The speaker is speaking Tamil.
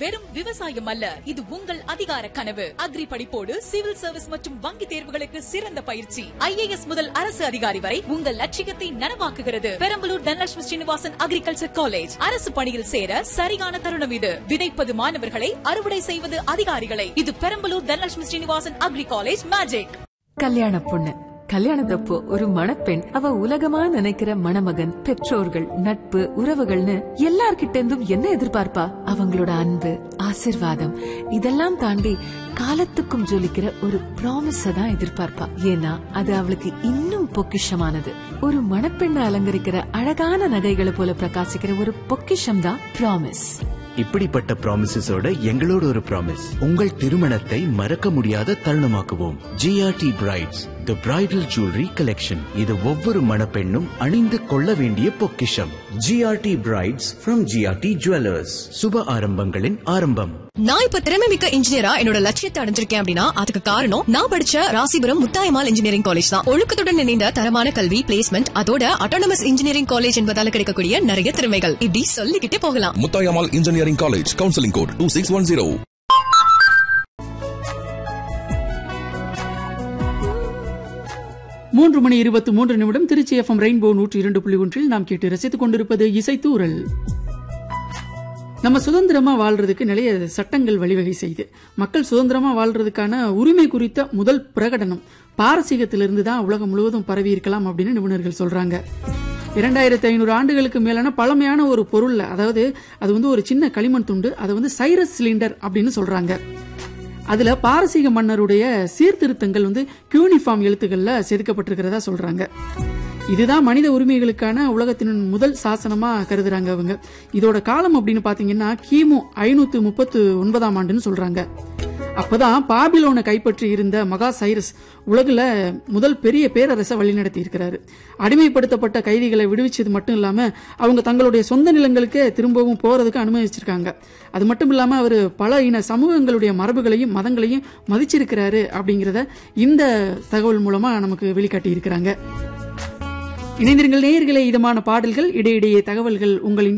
வெறும் விவசாயம் அல்ல இது உங்கள் அதிகார கனவு அக்ரி படிப்போடு சிவில் சர்வீஸ் மற்றும் வங்கி தேர்வுகளுக்கு சிறந்த பயிற்சி ஐஏஎஸ் முதல் அரசு அதிகாரி வரை உங்கள் லட்சியத்தை நனவாக்குகிறது பெரம்பலூர் தனலட்சுமி ஸ்ரீனிவாசன் அக்ரிகல்ச்சர் காலேஜ் அரசு பணியில் சேர சரியான தருணம் இது விதைப்பது மாணவர்களை அறுவடை செய்வது அதிகாரிகளை இது Perambalur Dhanalakshmi Srinivasan agri college magic கல்யாண பொண்ணு கல்யாணத்தப்போ ஒரு மணப்பெண் அவ உலகமா நினைக்கிற மணமகன் பெற்றோர்கள் நட்பு உறவுகள்னு எல்லார்கிட்ட இருந்தும் என்ன எதிர்பார்ப்பா அவங்களோட அன்பு ஆசிர்வாதம் இதெல்லாம் தாண்டி காலத்துக்கும் ஜொலிக்கிற ஒரு ப்ராமிஸ தான் எதிர்பார்ப்பா ஏன்னா அது அவளுக்கு இன்னும் பொக்கிஷமானது ஒரு மணப்பெண்ணை அலங்கரிக்கிற அழகான நகைகளை போல பிரகாசிக்கிற ஒரு பொக்கிஷம் தான் ப்ராமிஸ் இப்படிப்பட்ட ப்ராமிசஸோட எங்களோட ஒரு ப்ராமிஸ் உங்கள் திருமணத்தை மறக்க முடியாத தருணமாக்குவோம் GRT brides the bridal jewellery collection இது ஒவ்வொரு மணப்பெண்ணும் அணிந்து கொள்ள வேண்டிய பொக்கிஷம் GRT brides from GRT jewellers சுப ஆரம்பங்களின் ஆரம்பம் நான் இப்ப திறமை மிக்க இன்ஜினியரா என்னோட லட்சியத்தை அடைஞ்சிருக்கேன் அப்படின்னா அதுக்கு காரணம் நான் படிச்ச ராசிபுரம் முத்தாயமால் இன்ஜினியரிங் காலேஜ் தான் ஒழுக்கத்துடன் இணைந்த தரமான கல்வி பிளேஸ்மெண்ட் அதோட அட்டானமஸ் இன்ஜினியரிங் காலேஜ் என்பதால கிடைக்கக்கூடிய நிறைய திறமைகள் இப்படி சொல்லிக்கிட்டே போகலாம் Muthayammal engineering college counselling code two six one zero மூன்று மணி இருபத்தி மூன்று நிமிடம் திருச்சி எஃப்எம் ரெயின்போ நூற்றி இரண்டு புள்ளி ஒன்றில் நாம் கேட்டு ரசித்துக் கொண்டிருப்பது இசைத்தூரல் நம்ம சுதந்திரமா வாழ்றதுக்கு நிறைய சட்டங்கள் வழிவகை செய்து மக்கள் சுதந்திரமா வாழ்றதுக்கான உரிமை குறித்த முதல் பிரகடனம் பாரசீகத்திலிருந்து தான் உலகம் முழுவதும் பரவி இருக்கலாம் அப்படின்னு நிபுணர்கள் சொல்றாங்க இரண்டாயிரத்தி ஐநூறு ஆண்டுகளுக்கு மேலான பழமையான ஒரு பொருள்ல அதாவது அது வந்து ஒரு சின்ன களிமண் துண்டு அதை வந்து சைரஸ் சிலிண்டர் அப்படின்னு சொல்றாங்க அதுல பாரசீக மன்னருடைய சீர்திருத்தங்கள் வந்து கியூனிஃபார்ம் எழுத்துக்கள்ல செதுக்கப்பட்டிருக்கிறதா சொல்றாங்க இதுதான் மனித உரிமைகளுக்கான உலகத்தின் முதல் சாசனமா கருதுறாங்க அவங்க இதோட காலம் அப்படின்னு பாத்தீங்கன்னா கிமு ஐநூத்து முப்பத்து ஒன்பதாம் ஆண்டுன்னு சொல்றாங்க அப்பதான் பாபிலோனை கைப்பற்றி இருந்த மகா சைரஸ் உலகுல முதல் பெரிய பேரரசை வழிநடத்தி இருக்கிறாரு அடிமைப்படுத்தப்பட்ட கைதிகளை விடுவிச்சது மட்டும் இல்லாம அவங்க தங்களுடைய சொந்த நிலங்களுக்கு திரும்பவும் போறதுக்கு அனுமதிச்சிருக்காங்க அது மட்டும் இல்லாம அவர் பல இன சமூகங்களுடைய மரபுகளையும் மதங்களையும் மதிச்சிருக்கிறாரு அப்படிங்கறத இந்த தகவல் மூலமா நமக்கு வெளிக்காட்டி இருக்கிறாங்க இணைந்திருங்கள் நேயர்களே இதமான பாடல்கள் இடையிடையே தகவல்கள் உங்களின்